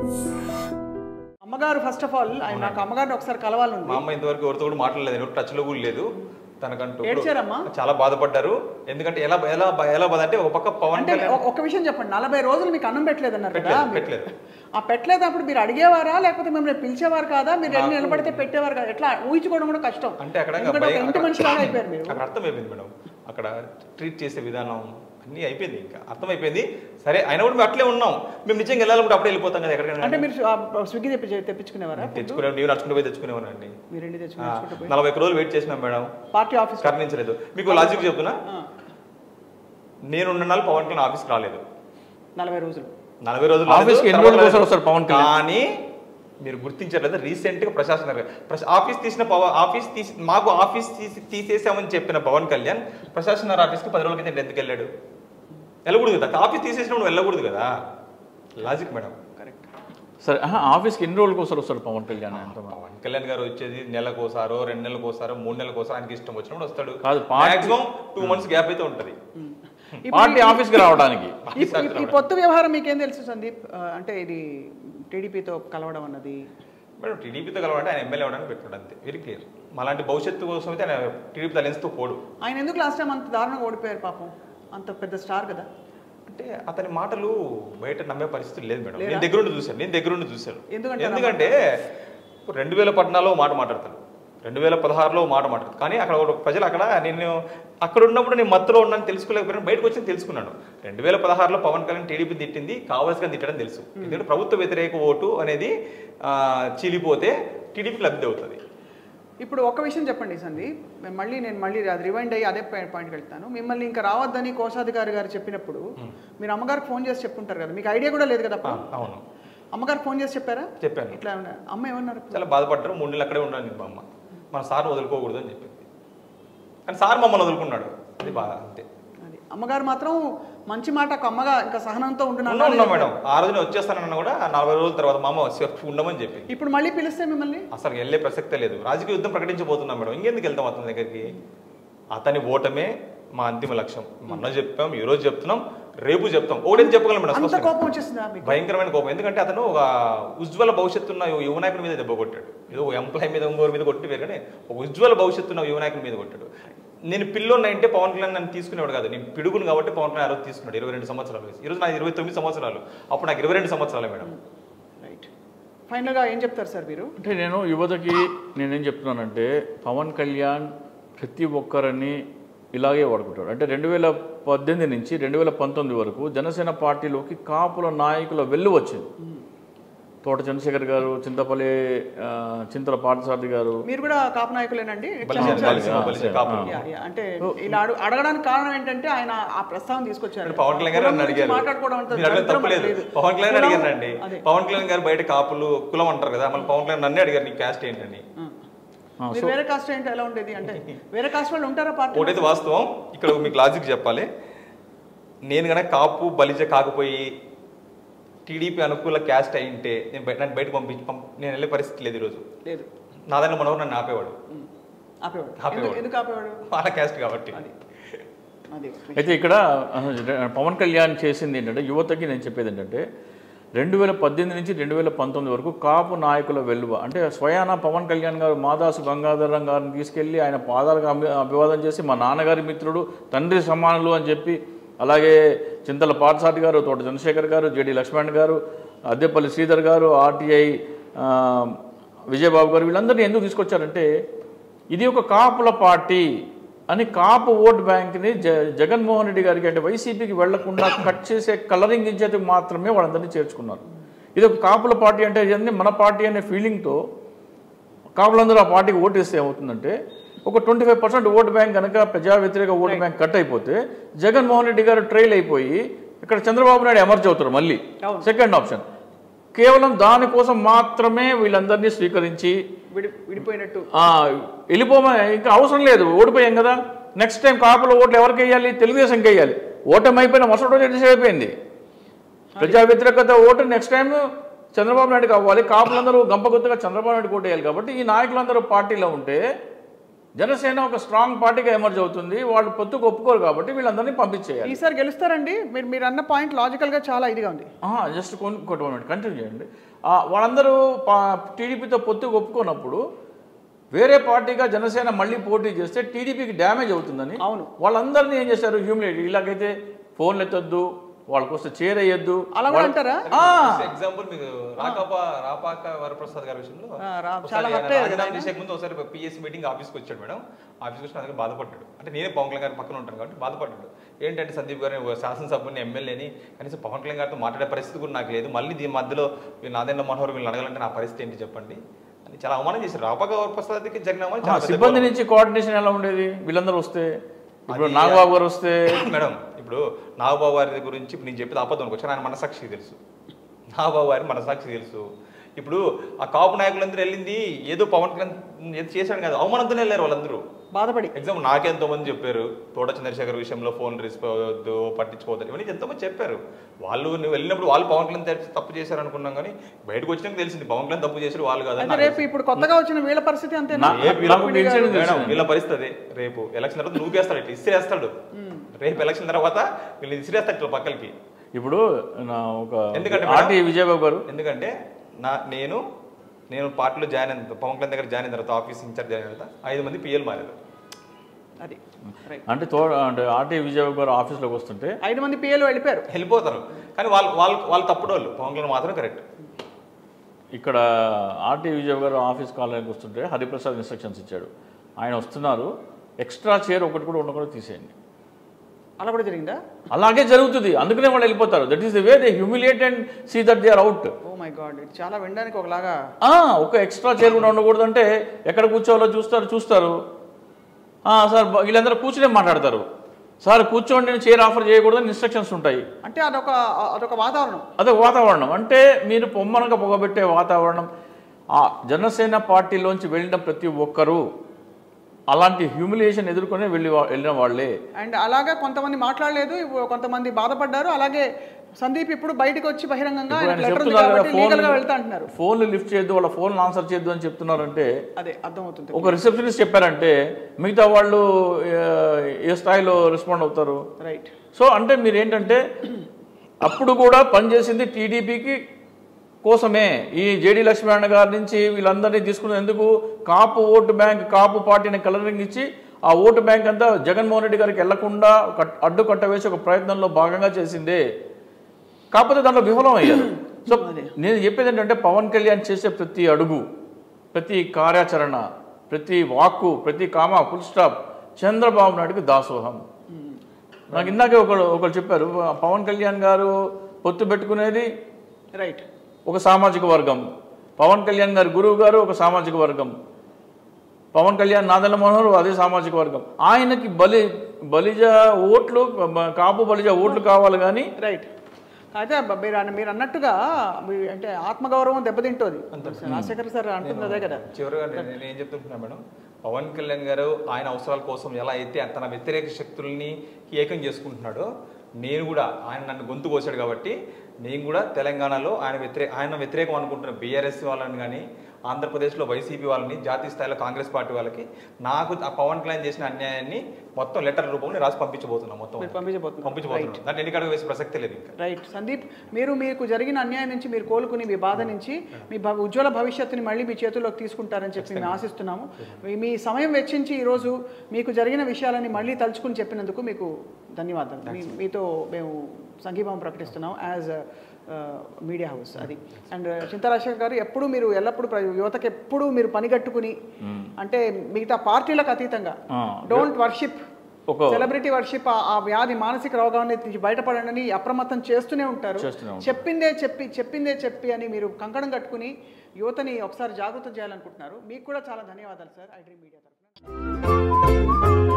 అమ్మగారు first of all ఆయన నాకు అమ్మగారిని ఒకసారి కలవాలని మా అమ్మ ఇంతవరకు ఎవరితో కూడా మాట్లాడలేదు ఎవరు టచ్లో కూడా లేదు తనకంటూ ఇప్పుడు ఏడ్చారమ్మా? చాలా బాధపడ్డారు ఎందుకంటే ఎలా ఎలా ఎలా బాధ అంటే ఒక పక్క పవన్ అంటే కళ్యాణ్ ఒక- ఒక విషయం చెప్పండి నలభై రోజులు మీకు అన్నం పెట్టలేదు అన్నారు కదా పెట్టలేదు, మీరు. పెట్టలేదు. ఆ పెట్టలేదప్పుడు మీరు అడిగేవారా లేకపోతే మిమ్మల్ని పిలిచేవారు కాదా మీరు వెళ్ళి నిలబడితే పెట్టేవారు కదా ఎట్లా ఊహించుకోవడం కూడా కష్టం అంటే అక్కడ ఇంకా ఎందుకంటే ఒక భయం- ఇంటి అక్కడ- మనిషి లాగా అయిపోయారు మీరు అక్కడ అర్థమైపోయింది మేడం అక్కడ ట్రీట్ చేసే విధానం అన్నీ అయిపోయింది ఇంకా అర్థమైపోయింది సరే అయినా కూడా మేము అట్లే ఉన్నాం మేము నిజంగా వెళ్ళాలనుకుంటే అప్పుడే వెళ్ళిపోతాం కదా ఎక్కడికైనా అంటే మీరు ఆ స్విగ్గీ తెప్పి తెప్పించుకునేవారా తెచ్చుకునే నీవు నడుచుకుంటూ పోయి తెచ్చుకునేవానండి మీరు రెండి ఆ, తెచ్చుకుని నలభై ఒక్క రోజులు వెయిట్ చేసినాం మేడం పార్టీ ఆఫీస్ కర్ణించలేదు మీకు లాజిక్ చెప్తున్నా నేను ఉన్న నెలలు పవన్ కళ్యాణ్ ఆఫీస్కి రాలేదు నలభై రోజులు నలభై రోజులు ఆఫీస్కి రాలేదు, ఎన్ని తర్వాత రోజులకు ఒకసారి రాలేదు. వస్తారు పవన్ కళ్యాణ్? కానీ మీరు గుర్తించట్లేదు రీసెంట్ గా ప్రశాసన ప్రశా- ఆఫీస్ తీసిన పవన్ ఆఫీస్ తీసి మాకు ఆఫీస్ తీసి తీసేసామని చెప్పిన పవన్ కళ్యాణ్ ప్రశాసన ఆఫీస్కి పది రోజుల కింద ఎందుకు వెళ్ళాడు వెళ్ళకూడదు కదా ఆఫీస్ తీసేసినప్పుడు వెళ్ళకూడదు కదా లాజిక్ మేడం కరెక్ట్ సరే ఆహా, ఆఫీస్కి ఎన్ని రోజులకు ఒకసారి వస్తారు పవన్ కళ్యాణ్ ఎంత పవన్ కళ్యాణ్ గారు వచ్చేది నెలకోసారో రెండు నెలలకోసారో మూడు నెలలకోసారో ఆయనకి ఇష్టం వచ్చినప్పుడు వస్తాడు కాదు, party- maximum two months gap అయితే ఉంటది పార్టీ ఆఫీస్కి రావడానికి ఈ- ఈ- ఈ పొత్తు వ్యవహారం మీకేం తెలుసు సందీప్ ఆ, అంటే ఇది టీడీపీతో కలవడం అన్నది మేడం టీడీపీతో కలవాలంటే ఆయన ఎమ్మెల్యే అవడానికి పెట్టుకోండి అంతే వెరీ క్లియర్ మాలాంటి భవిష్యత్తు కోసం అయితే ఆయన టీడీపీ అలెన్స్తో పోడు ఆయన ఎందుకు లాస్ట్ టైం అంత దారుణంగా ఓడిపోయారు పాపం అంత పెద్ద స్టార్ కదా అంటే అతని మాటలు బయట నమ్మే పరిస్థితి లేదు మేడం లేదా? నేను దగ్గరుండి చూశాను నేను దగ్గరుండి చూశాను ఎందుకంటే ఎందుకంటే రెండు వేల పద్నాలుగులో మాట మాట్లాడతాను రెండు వేల పదహారులో మాట మాట్లాడతాను కానీ అక్కడ ఒక ప్రజలు అక్కడ నేను అక్కడ ఉన్నప్పుడు నేను మత్తులో ఉన్నాను తెలుసుకోలేకపోయినా బయటకు వచ్చి తెలుసుకున్నాను రెండు వేల పదహారులో పవన్ కళ్యాణ్ టీడీపీ తిట్టింది కావాల్సిన తిట్టడం తెలుసు ఎందుకంటే ప్రభుత్వ వ్యతిరేక ఓటు అనేది ఆ, చీలిపోతే టీడీపీకి లబ్ధి అవుతుంది ఇప్పుడు ఒక విషయం చెప్పండి సందీప్ మేము మళ్ళీ నేను మళ్ళీ అది రివైండ్ అయ్యి అదే పాయింట్కి వెళ్తాను మిమ్మల్ని ఇంకా రావద్దని కోశాధికారి గారు చెప్పినప్పుడు మీరు అమ్మగారికి ఫోన్ చేసి చెప్పుంటారు కదా మీకు ఐడియా కూడా లేదు కదా ఆ, అప్పుడు? అవును అమ్మగారికి ఫోన్ చేసి చెప్పారా చెప్పాను ఇట్లా ఏమన్నా- అమ్మ ఏమన్నారు చాలా బాధపడ్డారు మూడు నెలలు అక్కడే ఉండాలి మా అమ్మ మన సార్ని వదులుకోకూడదు అని చెప్పింది కానీ సార్ మమ్మల్ని వదులుకున్నాడు అది బాధ అంతే అది అమ్మగారు మాత్రం మంచి మాట ఒక అమ్మగా ఇంకా సహనంతో ఉన్నా ఉంటున్నారు ఉన్నా మేడం ఆ రోజున వచ్చేస్తానన్నా కూడా నలభై రోజుల తర్వాత మా అమ్మ "సేఫ్ ఉండమని చెప్పి ఇప్పుడు మళ్ళీ పిలిస్తే మిమ్మల్ని అసలు వెళ్ళే ప్రసక్తే లేదు రాజకీయ యుద్ధం ప్రకటించబోతున్నాం మేడం ఇంకెందుకు వెళ్తాం అతని దగ్గరికి అతని ఓటమే మా అంతిమ లక్ష్యం మొన్న చెప్పాం ఈ రోజు చెప్తున్నాం రేపు చెప్తాం ఒకటి చెప్పగలం మేడం అంత స్పష్టంగా. కోపం వచ్చేసిందా మీకు భయంకరమైన కోపం ఎందుకంటే అతను ఒక ఉజ్వల భవిష్యత్తు ఉన్న యువ నాయకుడి మీద దెబ్బ కొట్టాడు ఏదో ఎంప్లాయ్ మీద ఇంకోరి మీద కొట్టి వేరు కానీ ఒక ఉజ్వల భవిష్యత్తు ఉన్న యువ నాయకుడి మీద కొట్టాడు నేను పిల్లోన్న అంటే పవన్ కళ్యాణ్ నన్ను తీసుకునేవాడు కాదు నేను పిడుగును కాబట్టి పవన్ కళ్యాణ్ ఆ రోజు తీసుకున్నాడు ఇరవై రెండు సంవత్సరాలు వయసు. ఈ రోజు నాకు ఇరవై తొమ్మిది సంవత్సరాలు అప్పుడు నాకు ఇరవై రెండు సంవత్సరాలే మేడం రైట్ ఫైనల్గా ఏం చెప్తారు సార్ మీరు అంటే నేను యువతకి నేనేం చెప్తున్నానంటే పవన్ కళ్యాణ్ ప్రతి ఒక్కరిని ఇలాగే వాడుకుంటాడు అంటే రెండు వేల పద్దెనిమిది నుంచి రెండు వేల పంతొమ్మిది వరకు జనసేన పార్టీలోకి కాపుల నాయకుల వెల్లు వచ్చింది తోట చంద్రశేఖర్ గారు చింతపల్లి ఆ, చింతల పార్థసారథి గారు మీరు కూడా కాపు నాయకులేనండి ఎట్లా బలిజ- ఉంచాలి? బలిజ- బలిజ కాపులు. Yeah, yeah. అంటే ఇలా అడు- అడగడానికి కారణం ఏంటంటే ఆయన ఆ ప్రస్తావన తీసుకొచ్చారు అంటే పవన్ కళ్యాణ్ గారు కులం నన్ను గురించి అడిగారు మాట్లాడుకోవడం అంత మీరు అడగడం దరిద్రం తప్పలేదు లేదు. పవన్ కళ్యాణ్ కులం- అడిగారండి అదే. పవన్ కళ్యాణ్ గారు బయట కాపులు కులం అంటారు కదా మళ్ళీ పవన్ కళ్యాణ్ నన్నే అడిగారు నీ క్యాస్ట్ ఏంటని ఆ, మీరు వేరే కాస్ట్ ఏంటి ఎలా ఉండేది అంటే వేరే కాస్ట్ వాళ్ళు ఉంటారా పార్టీ ఒకటైతే వాస్తవం ఇక్కడ మీకు లాజిక్ చెప్పాలి నేను కనుక కాపు బలిజ కాకపోయి టీడీపీ అనుకూల క్యాస్ట్ అయింటే నేను బయట నన్ను బయటకు పంపించి పంప నేను వెళ్ళే పరిస్థితి లేదు ఈరోజు లేదు నా దాంట్లో మనవరు నన్ను ఆపేవాడు ఉమ్. ఆపేవాడు ఆపేవాడు. ఎందుకు- ఎందుకు ఆపేవాడు వాళ్ళ క్యాస్ట్ కాబట్టి అది అయితే ఇక్కడ ఆ, పవన్ కళ్యాణ్ చేసింది ఏంటంటే యువతకి నేను చెప్పేది ఏంటంటే రెండు వేల పద్దెనిమిది నుంచి రెండు వేల పంతొమ్మిది వరకు కాపు నాయకుల వెలువ అంటే స్వయాన పవన్ కళ్యాణ్ గారు మాదాసు గంగాధరం గారిని తీసుకెళ్ళి ఆయన పాదాలకు అభి అభివాదం చేసి మా నాన్నగారి మిత్రుడు తండ్రి సమానులు అని చెప్పి అలాగే చింతల పాఠశాటి గారు తోట చంద్రశేఖర్ గారు జేడి లక్ష్మణ్ గారు అద్దెపల్లి శ్రీధర్ గారు ఆర్టీఐ ఆ, విజయబాబు గారు వీళ్ళందరినీ ఎందుకు తీసుకొచ్చారంటే ఇది ఒక కాపుల పార్టీ అని కాపు ఓట్ బ్యాంక్ని జ జగన్మోహన్ రెడ్డి గారికి అంటే వైసీపీకి వెళ్లకుండా కట్ చేసే కలరింగ్ ఇచ్చేందుకు మాత్రమే వాళ్ళందరినీ చేర్చుకున్నారు ఇది ఒక కాపుల పార్టీ అంటే ఇవన్నీ మన పార్టీ అనే ఫీలింగ్తో కాపులందరూ ఆ పార్టీకి ఓటు వేస్తే ఏమవుతుందంటే ఒక twenty five percent vote bank కనుక ప్రజా వ్యతిరేక ఓటు బ్యాంక్ కట్ అయిపోతే జగన్మోహన్ రెడ్డి గారు ట్రైల్ అయిపోయి ఇక్కడ చంద్రబాబు నాయుడు ఎమర్జ్ అవుతారు మళ్ళీ అవును. సెకండ్ ఆప్షన్ కేవలం దానికోసం మాత్రమే వీళ్ళందరినీ స్వీకరించి విడి విడిపోయినట్టు ఆ, వెళ్ళిపోమని ఇంకా అవసరం లేదు ఓడిపోయాం కదా నెక్స్ట్ టైం కాపుల ఓట్లు ఎవరికి వేయాలి తెలుగుదేశంకి వేయాలి ఓటమి అయిపోయిన మరుసటి రోజు డిసైడ్ అయిపోయింది ప్రజా వ్యతిరేకత ఓటు నెక్స్ట్ టైం చంద్రబాబు నాయుడుకి అవ్వాలి కాపులందరూ గంపగుత్తగా చంద్రబాబు నాయుడు ఓటు వేయాలి కాబట్టి ఈ నాయకులందరూ పార్టీలో ఉంటే జనసేన ఒక స్ట్రాంగ్ పార్టీగా ఎమర్జ్ అవుతుంది వాళ్ళు పొత్తుకు ఒప్పుకోరు కాబట్టి వీళ్ళందరినీ పంపించేయాలి ఈసారి గెలుస్తారండి మీరు మీరు అన్న పాయింట్ లాజికల్గా చాలా ఇదిగా ఉంది జస్ట్ ఇంకోటి మినిట్ కంటిన్యూ చేయండి ఆ, వాళ్ళందరూ పా టీడీపీతో పొత్తుకు ఒప్పుకున్నప్పుడు వేరే పార్టీగా జనసేన మళ్ళీ పోటీ చేస్తే టీడీపీకి డ్యామేజ్ అవుతుందని అవును. వాళ్ళందరినీ ఏం చేశారు హ్యూమిలేట్ ఇలాగైతే ఫోన్లు ఎత్తొద్దు వాళ్ళకి వస్తే చేరేయద్దు అలా కూడా అంటారా ఎగ్జాంపుల్ మీకు రాకాప రాపాక వరప్రసాద్ గారి విషయంలో ఆ, రా- ఒకసారి చాలా ఆయన హర్ట్ అయ్యారు రాజీనామా చేసే ముందు ఒకసారి పిఎస్ మీటింగ్ ఆఫీస్కి వచ్చాడు మేడం ఆఫీస్కి వచ్చి నా దగ్గర బాధపడ్డాడు అంటే నేనే పవన్ కళ్యాణ్ గారి పక్కన ఉంటాను కాబట్టి బాధపడ్డాడు ఏంటంటే సందీప్ గారు నేను శాసనసభ్యుని ఎమ్మెల్యేని కనీసం పవన్ కళ్యాణ్ గారితో మాట్లాడే పరిస్థితి కూడా నాకు లేదు మళ్ళీ దీని మధ్యలో వీళ్ళు నాదేంద్ర మనోహర్ వీళ్ళు అడగాలంటే నా పరిస్థితి ఏంటి చెప్పండి అని చాలా అవమానం చేశారు రాపాక వరప్రసాద్కి జరిగిన అవమానం ఆ, చాలా పెద్ద సిబ్బంది నుంచి కోఆర్డినేషన్ ఎలా ఉండేది వీళ్ళందరూ వస్తే ఇప్పుడు అది- నాగబాబు గారు వస్తే మేడం ఇప్పుడు నాగబాబు వారి గురించి ఇప్పుడు నేను చెప్పేది అబద్ధం అనుకోవచ్చు ఆయన మనసాక్షికి తెలుసు నాగబాబు వారి మనసాక్షికి తెలుసు ఇప్పుడు ఆ కాపు నాయకులందరూ వెళ్ళింది ఏదో పవన్ కళ్యాణ్ ఏదో చేశాడు కాదు అవమానంతోనే వెళ్ళారు వాళ్ళందరూ బాధపడి ఎగ్జాంపుల్ నాకెంతో మంది చెప్పారు తోట చంద్రశేఖర్ విషయంలో ఫోన్ రిసిపోవద్దు పట్టించుకోవద్దు ఇవన్నీ ఎంతో మంది చెప్పారు వాళ్ళు నువ్వు వెళ్ళినప్పుడు వాళ్ళు పవన్ కళ్యాణ్ తె- తప్పు చేశారు అనుకున్నాం కానీ బయటకు వచ్చినాక తెలిసింది పవన్ కళ్యాణ్ తప్పు చేశారు వాళ్ళు అయితే కాదని రేపు ఇప్పుడు కొత్తగా వచ్చిన వీళ్ళ పరిస్థితి అంతేనా నా- రేపు వీళ్ళ- నాకు ఇన్సిడెంట్ మేడం, తెలిసింది. వీళ్ళ పరిస్థితి అదే. రేపు ఎలక్షన్ తర్వాత నూకేస్తాడు ఇట్లా ఇసిరేస్తాడు రేపు ఎలక్షన్ తర్వాత వీళ్ళు ఇసిరేస్తాడు ఇట్లా పక్కలకి ఇప్పుడు నా ఒక ఎందుకంటే ఆర్టీ విజయబాబు గారు ఎందుకంటే నా నేను నేను పార్టీలో జాయిన్ అయిన పవన్ కళ్యాణ్ దగ్గర జాయిన్ అయిన తర్వాత ఆఫీస్ ఇన్ఛార్జ్ జాయిన్ అయిన తర్వాత ఐదు మంది పిఎల్ మారారు అది రైట్ అంటే తో అంటే ఆర్టీ విజయబాబు గారు ఆఫీస్లోకి వస్తుంటే ఐదు మంది పిఏలు వెళ్ళిపోయారు వెళ్ళిపోతారు కానీ వాళ్ళు వాళ్ళు వాళ్ళు తప్పుడు వాళ్ళు పవన్ కళ్యాణ్ మాత్రం కరెక్ట్ ఇక్కడ ఆర్టీ విజయ్ గారు ఆఫీస్ కాలనీకి వస్తుంటే హరిప్రసాద్ ఇన్స్ట్రక్షన్స్ ఇచ్చాడు ఆయన వస్తున్నారు ఎక్స్ట్రా చైర్ ఒకటి కూడా ఉండకుండా తీసేయండి అలా కూడా జరిగిందా అలాగే జరుగుతుంది అందుకనే వాళ్ళు వెళ్ళిపోతారు that is the way they humiliate and see that they are out oh my god ఇది చాలా వినడానికి ఒకలాగా ఒక ఎక్స్ట్రా చైర్ కూడా ఉండకూడదు అంటే ఎక్కడ కూర్చోవాలో చూస్తారు చూస్తారు "ఆ, సార్ బ- వీళ్ళందరూ కూర్చునే మాట్లాడతారు సార్ కూర్చోండి నేను చైర్ ఆఫర్ చేయకూడదని ఇన్స్ట్రక్షన్స్ ఉంటాయి అంటే అదొక అదొక వాతావరణం అదే వాతావరణం అంటే మీరు పొమ్మనగా పొగబెట్టే వాతావరణం ఆ జనసేన పార్టీలోంచి వెళ్ళిన ప్రతి ఒక్కరూ అలాంటి హ్యూమిలియేషన్ ఎదుర్కొని వెళ్ళి వా- వెళ్ళిన వాళ్ళే అండ్ అలాగే కొంతమంది మాట్లాడలేదు ఇప్పుడు కొంతమంది బాధపడ్డారు అలాగే సందీప్ ఇప్పుడు బయటకు వచ్చి బహిరంగంగా ఇప్పుడు ఆయన ఆయన లెటర్ ఉంది చెప్తున్నారు కాబట్టి కదా, లీగల్ గా ఫోన్లు- వెళ్తా అంటున్నారు ఫోన్లు లిఫ్ట్ చేయొద్దు వాళ్ళ ఫోన్లు ఆన్సర్ చేయొద్దు అని చెప్తున్నారంటే అదే అర్థమవుతుంది ఒక రిసెప్షనిస్ట్ చెప్పారంటే మిగతా వాళ్ళు ఏ- ఏ స్థాయిలో రెస్పాండ్ అవుతారు రైట్ సో అంటే మీరు ఏంటంటే అప్పుడు కూడా పనిచేసింది టీడీపీకి కోసమే ఈ జేడి లక్ష్మీనారాయణ గారి నుంచి వీళ్ళందరినీ తీసుకున్న ఎందుకు కాపు ఓటు బ్యాంక్ కాపు పార్టీని కలరింగ్ ఇచ్చి ఆ ఓటు బ్యాంక్ అంతా జగన్మోహన్ రెడ్డి గారికి వెళ్లకుండా కట్- అడ్డు కట్ట వేసి ఒక ప్రయత్నంలో భాగంగా చేసిందే కాకపోతే దాంట్లో విఫలం అయ్యారు సో నేను చెప్పేది ఏంటంటే పవన్ కళ్యాణ్ చేసే ప్రతి అడుగు ప్రతి కార్యాచరణ ప్రతి వాక్కు ప్రతి కామా ఫుల్ స్టాప్ చంద్రబాబు నాయుడుకి దాసోహం నాకు ఇందాకే ఒకరు ఒకరు చెప్పారు పవన్ కళ్యాణ్ గారు పొత్తు పెట్టుకునేది రైట్ ఒక సామాజిక వర్గం పవన్ కళ్యాణ్ గారి గురువు గారు ఒక సామాజిక వర్గం పవన్ కళ్యాణ్ నాదెల్ల మనోహర్ అదే సామాజిక వర్గం ఆయనకి బలి బలిజ ఓట్లు కాపు బలిజ ఓట్లు కావాలి కానీ రైట్ అయితే బ- మీరు అన్న- మీరు అన్నట్టుగా మీ అంటే ఆత్మగౌరవం దెబ్బతింటోది రాజశేఖర్ సార్ అంటుంది అదే కదా చివరిగా నేను నేను ఏం చెప్తుంటున్నా మేడం పవన్ కళ్యాణ్ గారు ఆయన అవసరాల కోసం ఎలా అయితే తన వ్యతిరేక శక్తుల్ని ఏకం చేసుకుంటున్నాడో నేను కూడా ఆయన నన్ను గొంతు కోసాడు కాబట్టి నేను కూడా తెలంగాణలో ఆయన వ్యతిరేక ఆయన వ్యతిరేకం అనుకుంటున్న బీఆర్ఎస్ వాళ్ళని కానీ ఆంధ్రప్రదేశ్లో వైసీపీ వాళ్ళని జాతీయ స్థాయిలో కాంగ్రెస్ పార్టీ వాళ్ళకి నాకు ఆ పవన్ కళ్యాణ్ చేసిన అన్యాయాన్ని మొత్తం లెటర్ రూపంలో రాసి పంపించబోతున్నా మొత్తం మీరు పంపించబోతున్నారు పంపించబోతున్నాను దాంట్లో ఎన్నికడుగు వేసే ప్రసక్తే లేదు ఇంకా రైట్ సందీప్ మీరు మీకు జరిగిన అన్యాయం నుంచి మీరు కోలుకుని మీ బాధ నుంచి మీ భవి- ఉజ్వల భవిష్యత్తుని మళ్ళీ మీ చేతుల్లోకి తీసుకుంటారని చెప్పి మేము ఆశిస్తున్నాము మీ- మీ సమయం వెచ్చించి ఈరోజు మీకు జరిగిన విషయాలని మళ్ళీ తలుచుకుని చెప్పినందుకు మీకు ధన్యవాదాలు మీ- మీతో మేము సంఘీభావం ప్రకటిస్తున్నాం యాజ్ మీడియా హౌస్ అది అండ్ చింతరాజశేఖర్ గారు ఎప్పుడు మీరు ఎల్లప్పుడూ ప్ర- యువతకు ఎప్పుడు మీరు పనిగట్టుకుని అంటే మిగతా పార్టీలకు అతీతంగా ఆ, డోంట్ వర్షిప్ ఒక సెలబ్రిటీ వర్షిప్ ఆ- ఆ వ్యాధి మానసిక రోగాన్ని నుంచి బయటపడండి అప్రమత్తం చేస్తూనే ఉంటారు చేస్తూనే ఉంటారు. చెప్పిందే చెప్పి చెప్పిందే చెప్పి అని మీరు కంకణం కట్టుకుని యువతని ఒకసారి జాగృతం చేయాలనుకుంటున్నారు మీకు కూడా చాలా ధన్యవాదాలు సార్ ఐ డ్రీమ్ మీడియా తరఫున